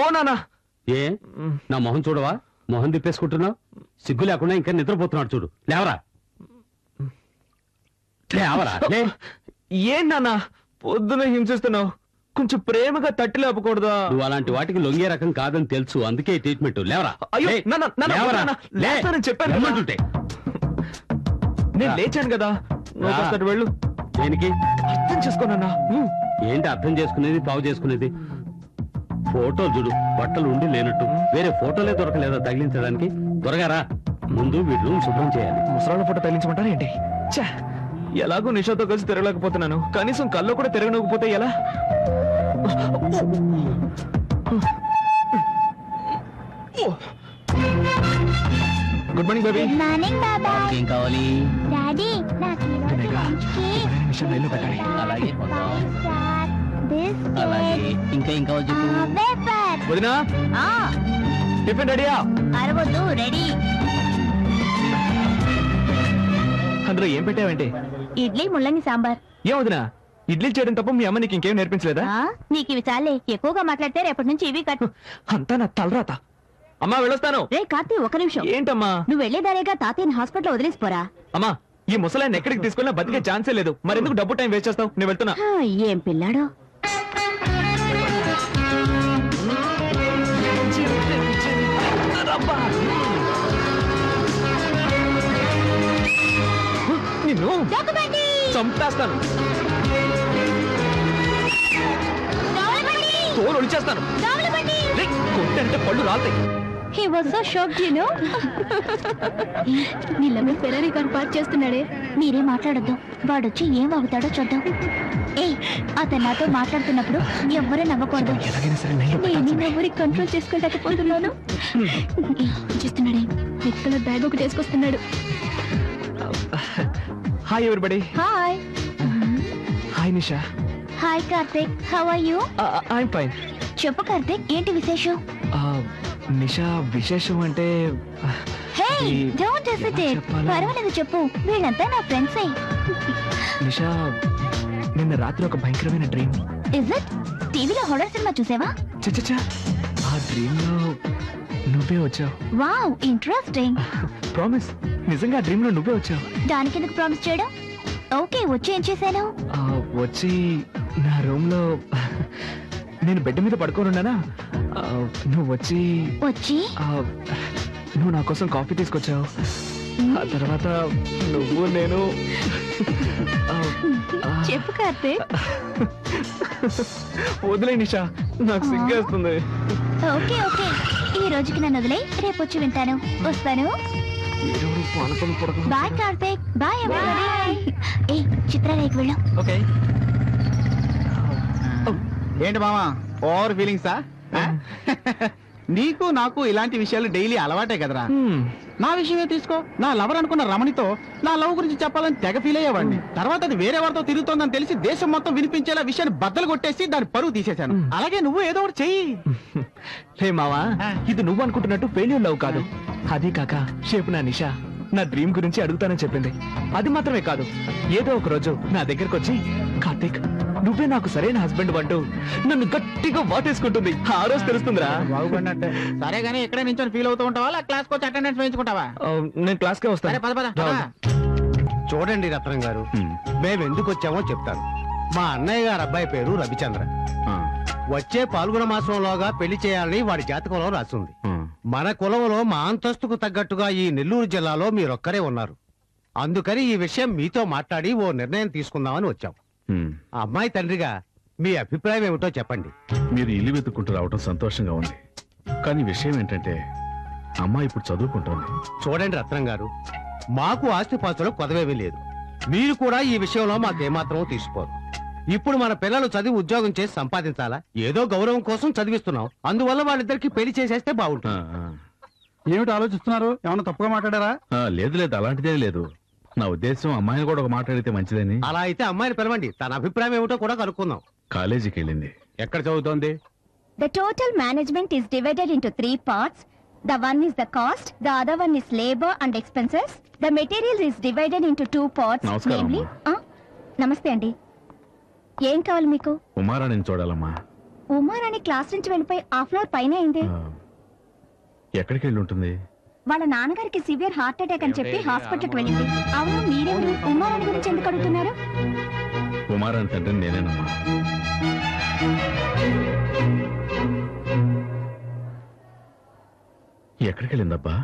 పో నానా ఏ నా మొహం చూడవా మొహం తిప్పేసుకుంటున్నావు సిగ్గు లేకుండా ఇంకా నిద్రపోతున్నాడు చూడు లేవరా లేవరా లే ఏం నానా పొద్దున హింసిస్తున్నావు కొంచెం ప్రేమగా తట్టి లేపకూడదా నువ్వు అలాంటి వాటికి లొంగే రకం కాదని తెలుసు అందుకే ట్రీట్మెంట్ లేవరా అయ్యో, లే. నాన్న, నాన్న, లేవరా నాన్న, లే. లేస్తానని చెప్పాను కదా. రమ్మంటుంటే. నేను రా. లేచాను కదా నువ్వు రా. కాస్త అటు వెళ్ళు దేనికి అర్థం చేసుకోనన్నా ఏంటి అర్థం చేసుకునేది పావు చేసుకునేది ఫోటోలు చూడు బట్టలు ఉండి లేనట్టు వేరే ఫోటోలే దొరకలేదా తగిలించడానికి త్వరగా రా ముందు వీటి రూమ్ శుభ్రం చేయాలి ముసలాళ్ళ ఫోటో తగిలించమంటారా ఏంటి ఛా, ఎలాగో నిషాతో కలిసి తిరగలేకపోతున్నాను కనీసం కళ్ళు కూడా తిరగనకపోతే ఎలా good morning baby good morning బాబాయ్ ఏం కావాలి డాడీ నాకు ఈరోజు వినయగా, లంచ్కి ఎవరైనా నిషా రైల్లో పెట్టాలి అలాగే కొందాం. బిస్కెట్ అలాగే ఇంకా ఏం కావాలి చెప్పు వేఫర్ వదినా టిఫిన్ రెడీయా అరవద్దు రెడీ అందులో ఏం పెట్టావంటే ఇడ్లీ ముల్లంగి సాంబార్ ఏం వదినా ఇడ్లీ చేయడం తప్ప మీ అమ్మ నీకు ఇంకేం నేర్పించలేదా ఆ, నీకు ఇవి చాలే ఎక్కువగా మాట్లాడితే రేపటి నుంచి ఇవి కట్ అంతా నా తలరాత అమ్మా వెళ్ళొస్తాను రే కార్తీ ఒక నిమిషం ఏంటమ్మా నువ్వు వెళ్లేదారేగా తాతయ్యని హాస్పిటల్ వదిలేసిపోరా అమ్మా ఈ ముసలాయన్ని ఎక్కడికి తీసుకెళ్ళినా బతికే ఛాన్సే లేదు మరెందుకు డబ్బు టైం వేస్ట్ చేస్తావు నేను వెళ్తున్నా హా, ఏం పిల్లాడో నిన్ను డాక్యుమెంటీ చంపేస్తాను తోలు ఒలిచేస్తాను రేయ్, కొట్టంటే పళ్ళు రాలుతాయి he was so shocked you know నీ లవ్ ఫెరారీ కార్ పార్క్ చేస్తున్నాడే మీరే మాట్లాడొద్దు వాడొచ్చి ఏం అవుతాడో చూద్దాం ఏ అతను నాతో మాట్లాడుతున్నప్పుడు ఎవ్వరూ నవ్వకూడదు ఎలాగైనా సరే నేను నేను ఎవరి కంట్రోల్ చేసుకోలేకపోతున్నాను ఏ, చూస్తున్నాడే రెడ్ కలర్ బ్యాగ్ ఒకటి వేసుకొస్తున్నాడు hi everybody hi hi Nisha hi Karthik how are you I'm fine చెప్పు కార్తిక్ ఏంటి విశేషం నిషా విశేషం అంటే హే అది డోంట్ హెసిటేట్ చెప్పాలా? పర్వాలేదు చెప్పు వీళ్ళంతా నా ఫ్రెండ్సే నిషా నిన్న రాత్రి ఒక భయంకరమైన డ్రీమ్ ఇస్ ఇట్ టీవీలో హారర్ సినిమా చూసావా చచ్చా ఆ డ్రీమ్ లో నువ్వే వచ్చావు వావ్ ఇంట్రెస్టింగ్ ప్రామిస్ నిజంగా ఆ డ్రీమ్ లో నువ్వే వచ్చావు దానికి ఎందుకు ప్రామిస్ చేయడం ఓకే వచ్చి ఏం చేశాను ఆ, వచ్చి నా రూమ్ లో నేను బెడ్ మీద పడుకొని ఉన్నానా ఆ, నువ్వు వచ్చి వచ్చి ఆ, నువ్వు నా కోసం కాఫీ తీసుకొచ్చావు ఆ తర్వాత నువ్వు నేను ఆ, ఆ, చెప్పు కార్తిక్ వదిలే నిషా నాకు సిగ్గేస్తుంది ఓకే ఓకే ఈ రోజుకి నన్ను వదిలే రేపు వచ్చి వింటాను వస్తాను వీడెవడు పానకం పడక- బాయ్ కార్తిక్ బాయ్ ఎవరిబడి ఏ చిత్రాలయకి వెళ్ళాం ఓకే ఏంటి మామా ఓవర్ ఫీలింగ్సా ఆ? నీకు నాకు ఇలాంటి విషయాలు డైలీ అలవాటే కదరా హ్మ్. నా విషయమే తీసుకో నా లవర్ అనుకున్న రమణితో నా లవ్ గురించి చెప్పాలని తెగ ఫీల్ అయ్యేవాడిని తర్వాత అది వేరే వారితో తిరుగుతోందని తెలిసి దేశం మొత్తం వినిపించేలా విషయాన్ని బద్దలు కొట్టేసి దాని పరువు తీసేశాను అలాగే నువ్వు ఏదో ఒకటి చెయ్యి హే మావా ఇది నువ్వు అనుకుంటున్నట్టు ఫెయిల్యూర్ లవ్ కాదు అదే కాక షేపు నా నిషా నా డ్రీమ్ గురించి అడుగుతానని చెప్పింది అది మాత్రమే కాదు ఏదో ఒక రోజు నా దగ్గరకు వచ్చి కార్తీక్ నువ్వే నాకు సరైన హస్బెండ్ అంటూ నన్ను గట్టిగా వాటేసుకుంటుంది ఆ రోజు తెలుస్తుందిరా బాగుపడినట్టే సరే గానీ ఇక్కడే నించొని ఫీల్ అవుతూ ఉంటావా క్లాస్ వచ్చి అటెండెన్స్ వేయించుకుంటావా ఆ, నేను క్లాస్ కే సరే వస్తాను పద పద రావు. చూడండి రత్నం గారు మేము ఎందుకు వచ్చామో చెప్తాను మా అన్నయ్య గారు అబ్బాయి పేరు రవిచంద్ర వచ్చే పాల్గొన మాసంలోగా పెళ్లి చేయాలని వాడి జాతకంలో రాసింది మన కులంలో మా అంతస్తుకు తగ్గట్టుగా ఈ నెల్లూరు జిల్లాలో మీరొక్కరే ఉన్నారు అందుకని ఈ విషయం మీతో మాట్లాడి ఓ నిర్ణయం తీసుకుందామని వచ్చాం ఆ అమ్మాయి తండ్రిగా మీ అభిప్రాయం ఏమిటో చెప్పండి మీరు ఇల్లు వెతుక్కుంటూ రావడం సంతోషంగా ఉంది కానీ విషయం ఏంటంటే అమ్మాయి ఇప్పుడు చదువుకుంటోంది చూడండి రత్నం గారు మాకు ఆస్తిపాస్తులు కొదవేమీ లేదు మీరు కూడా ఈ విషయంలో మాకేమాత్రం తీసుకోరు ఇప్పుడు మన పిల్లలు చదివి ఉద్యోగం చేసి సంపాదించాలా ఏదో గౌరవం కోసం చదివిస్తున్నాం అందువల్ల వాళ్ళిద్దరికి పెళ్లి చేసేస్తే ఆ, బాగుంటుంది ఆ. ఏమిటి ఆలోచిస్తున్నారు ఏమన్నా తప్పుగా మాట్లాడారా ఆ, లేదు లేదు అలాంటిదే లేదు నా ఉద్దేశం అమ్మాయిని కూడా ఒక మాట్లాడితే మంచిదని అలా అయితే అమ్మాయిని పిలవండి తన అభిప్రాయం ఏమిటో కూడా కనుక్కుందాం కాలేజీకి వెళ్ళింది ఎక్కడ చదువుతోంది The total management is divided into three parts. The one is the cost, the other one is labor and expenses. The materials is divided into two parts. నమస్కారం, namely, ఆ, నమస్తే అండి ఏం కావాలి మీకు ఉమారాణిని చూడాలమ్మా ఉమారాణి క్లాస్ నుంచి వెళ్ళిపోయి హాఫ్ అన్ అవర్ పైన అయింది ఆ, ఎక్కడికి వెళ్ళి ఉంటుంది వాళ్ళ నాన్నగారికి సివియర్ హార్ట్ అటాక్ అని చెప్పి హాస్పిటల్కి వెళ్ళింది అవును మీరెవరు ఉమారాణి గురించి ఎందుకు అడుగుతున్నారు కుమారాని తండ్రిని నేనేనమ్మా ఎక్కడికి వెళ్ళిందబ్బా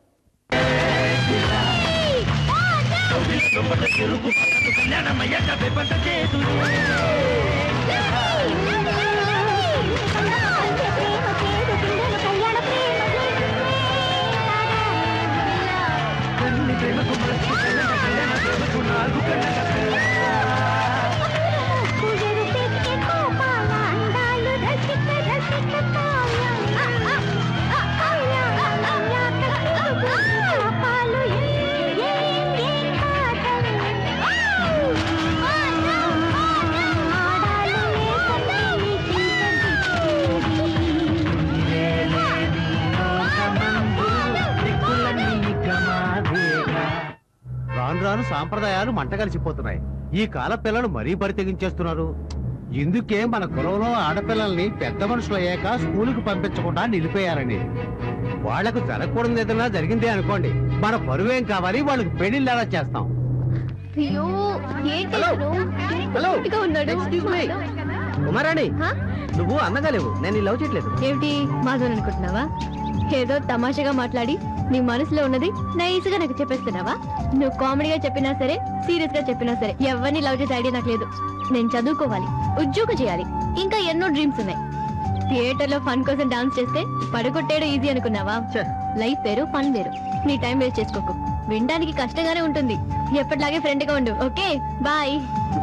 రాను రాను సాంప్రదాయాలు మంట కలిసిపోతున్నాయి ఈ కాల పిల్లలు మరీ బరి తెగించేస్తున్నారు ఇందుకే మన కులంలో ఆడపిల్లల్ని పెద్ద మనుషులు అయ్యాక స్కూలుకు పంపించకుండా నిలిపేయాలని వాళ్లకు జరగకూడదు ఏదైనా జరిగిందే అనుకోండి మన పరువేం కావాలి వాళ్ళకి పెళ్లిళ్ళు ఎలా చేస్తాం అయ్యో ఏంటి హలో ఉన్నాడు ఎక్స్క్యూజ్ మీ ఉమారాణి నువ్వు అందగా లేవు నేను లవ్ చేయట్లేదు ఏమిటి మాధవన్ అనుకుంటున్నావా ఏదో తమాషాగా మాట్లాడి నీ మనసులో ఉన్నది నైస్ గా నాకు చెప్పేస్తున్నావా నువ్వు కామెడీగా చెప్పినా సరే సీరియస్ గా చెప్పినా సరే ఎవరిని లవ్ చేసే ఐడియా నాకు లేదు నేను చదువుకోవాలి ఉద్యోగం చేయాలి ఇంకా ఎన్నో డ్రీమ్స్ ఉన్నాయి థియేటర్ లో ఫన్ కోసం డాన్స్ చేస్తే పడగొట్టేయడం ఈజీ అనుకున్నావా లైఫ్ వేరు ఫన్ వేరు నీ టైం వేస్ట్ చేసుకోకు వినడానికి కష్టంగానే ఉంటుంది ఎప్పటిలాగే ఫ్రెండ్ గా ఉండు ఓకే బాయ్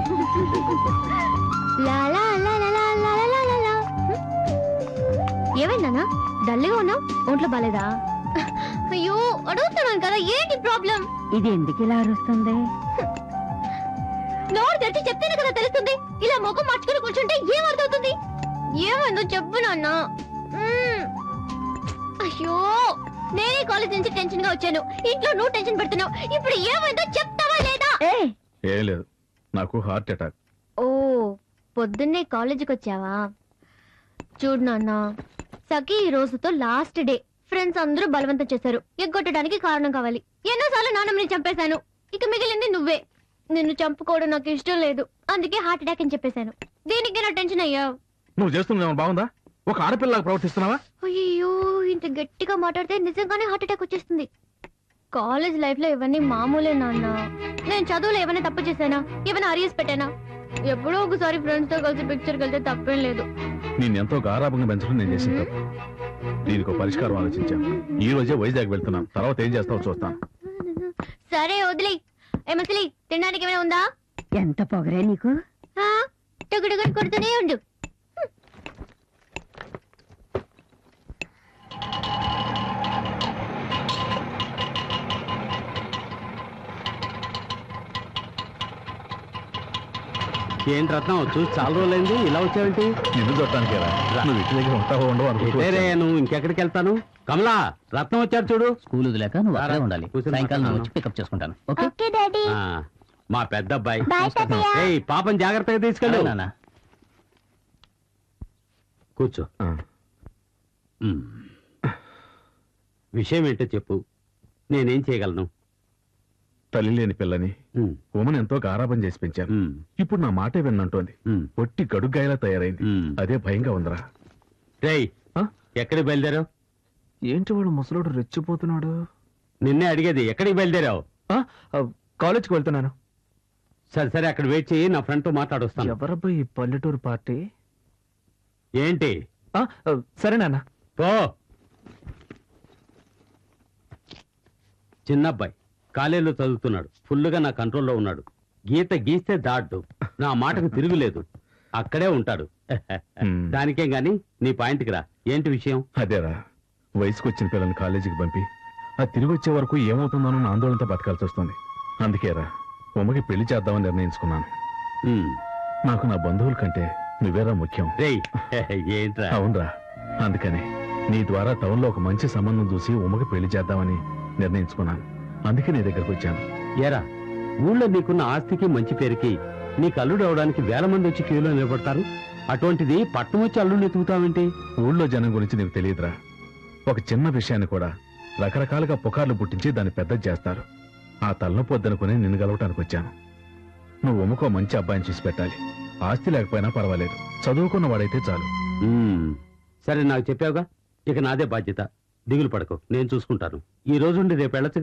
లా లా లా లా లా లా లా లా లా. ఏమైందన్నా డల్గా ఉన్నావు ఒంట్లో బాలేదా అయ్యో అడుగుతున్నాను కదా ఏంటి ప్రాబ్లం ఇది ఎందుకు ఇలా అరుస్తుంది నోరు తెరిచి చెప్తేనే కదా తెలుస్తుంది ఇలా ముఖం మార్చుకుని కూర్చుంటే ఏం అర్థమవుతుంది ఏమైందో చెప్పు నాన్న మ్మ్. అయ్యో నేనే కాలేజ్ నుంచి టెన్షన్ గా వచ్చాను ఇంట్లో నువ్వు టెన్షన్ పెడుతున్నావు ఇప్పుడు ఏమైందో చెప్తావా లేదా ఏ ఏం లేదు నాకు హార్ట్ అటాక్ ఓ పొద్దున్నే కాలేజీకి వచ్చావా చూడు నాన్న సఖి ఈ రోజుతో లాస్ట్ డే ఫ్రెండ్స్ అందరూ బలవంతం చేశారు ఎగ్గొట్టడానికి కారణం కావాలి ఎన్నోసార్లు నాన్నమ్మని చంపేశాను ఇక మిగిలింది నువ్వే నిన్ను చంపుకోవడం నాకు ఇష్టం లేదు అందుకే హార్ట్ అటాక్ అని చెప్పేశాను దీనికి నా టెన్షన్ అయ్యావు నువ్వు చేస్తున్నా బాగుందా ఒక ఆడపిల్లలాగా ప్రవర్తిస్తున్నావా అయ్యో ఇంత గట్టిగా మాట్లాడితే నిజంగానే హార్ట్ అటాక్ వచ్చేస్తుంది కాలేజ్ లైఫ్ లో ఇవన్నీ మామూలే నాన్న నేను చదువులో ఏమైనా తప్పు చేశానా ఏమైనా అరియస్ పెట్టానా ఎప్పుడో ఒకసారి ఫ్రెండ్స్ తో కలిసి పిక్చర్ వెళ్తే తప్పేం లేదు నేను ఎంతో గారాభంగా పెంచడం నేను చేసిన తప్పు దీనికి ఒక పరిష్కారం ఆలోచించాను ఈ రోజే వైజాగ్ వెళ్తున్నాను తర్వాత ఏం చేస్తావో చూస్తాను సరే వదిలే ఏమసలి తినడానికి ఏమైనా ఉందా ఎంత పొగరే నీకు ఆ, టగుటగుడు కొడుతూనే ఉండు ఏంటి రత్నం చూసి చాలా రోజులైంది ఇలా వచ్చావేంటి నిన్ను చూడటానికి నువ్వు ఇటు దగ్గర ఉంటావో ఉండవు అనుకుంటూ వేరే వచ్చాను. నువ్వు ఇంకెక్కడికి వెళ్తాను కమలా రత్నం వచ్చారు చూడు స్కూల్ వదిలేక నువ్వు అక్కడే రారా. ఉండాలి కూర్చొని సాయంకాలం మాట్లాడదాం. వచ్చి పికప్ చేసుకుంటాను ఓకే ఓకే డాడీ ఆ, మా పెద్ద అబ్బాయి బాయ్ తాతయ్య ఏయ్ పాపం జాగ్రత్తగా తీసుకెళ్ళు అలాగే నాన్న కూర్చో ఆ, ఉమ్. విషయం ఏంటో చెప్పు నేనేం చేయగలను తల్లి లేని పిల్లని ఉమ్, ఉమను ఎంతో గారాభం చేసి పెంచాను ఉమ్, ఇప్పుడు నా మాటే విన్నంటోంది ఉమ్, ఒట్టి గడుగ్గాయలా తయారైంది ఉమ్. అదే భయంగా ఉందిరా రేయ్ ఆ? ఎక్కడికి బయలుదేరావు ఏంటి వాడు ముసలోడు రెచ్చిపోతున్నాడు నిన్నే అడిగేది ఎక్కడికి బయలుదేరావు ఆ, ఆ, కాలేజ్కి వెళ్తున్నాను సరే సరే అక్కడ వెయిట్ చేయి నా ఫ్రెండ్ తో మాట్లాడొస్తాను ఎవరబ్బా ఈ పల్లెటూరు పార్టీ ఏంటి ఆ, ఆ, సరే నాన్న పో చిన్నబ్బాయి కాలేజీలో చదువుతున్నాడు ఫుల్లుగా నా కంట్రోల్లో ఉన్నాడు గీత గీస్తే దాడ్డు నా మాటకు తిరుగులేదు అక్కడే ఉంటాడు హ్మ్. దానికేం గాని నీ పాయింట్కి రా ఏంటి విషయం అదేరా వయసుకు వచ్చిన పిల్లల్ని కాలేజీకి పంపి ఆ తిరిగి వచ్చే వరకు ఏమవుతుందోనన్న ఆందోళనతో బతకాల్సి వస్తుంది అందుకేరా ఉమ్మకి పెళ్లి చేద్దామని నిర్ణయించుకున్నాను హ్మ్. నాకు నా బంధువుల కంటే నువ్వేరా ముఖ్యం రేయ్ ఏంట్రా అవునరా అందుకని నీ ద్వారా టౌన్లో ఒక మంచి సంబంధం చూసి ఉమ్మకి పెళ్లి చేద్దామని నిర్ణయించుకున్నాను అందుకే నీ దగ్గరకు వచ్చాను ఏరా ఊళ్ళో నీకున్న ఆస్తికి మంచి పేరుకి నీకు అల్లుడు అవడానికి వేల మంది వచ్చి క్యూలో నిలబడతారు అటువంటిది పట్టణం వచ్చి అల్లుడిని ఎత్తుకుతావేంటి ఊళ్ళో జనం గురించి నీకు తెలియదురా ఒక చిన్న విషయాన్ని కూడా రకరకాలుగా పుకార్లు పుట్టించి దాన్ని పెద్ద చేస్తారు ఆ తలనొప్పి వద్దనుకుని నిన్ను గలవటానికి వచ్చాను నువ్వు ఉమ్మకో మంచి అబ్బాయిని చూసి పెట్టాలి ఆస్తి లేకపోయినా పర్వాలేదు చదువుకున్న వాడైతే చాలు ఉమ్, సరే నాకు చెప్పావుగా ఇక నాదే బాధ్యత దిగులు పడకు నేను చూసుకుంటాను ఈ రోజు రేపు వెళ్ళచ్చు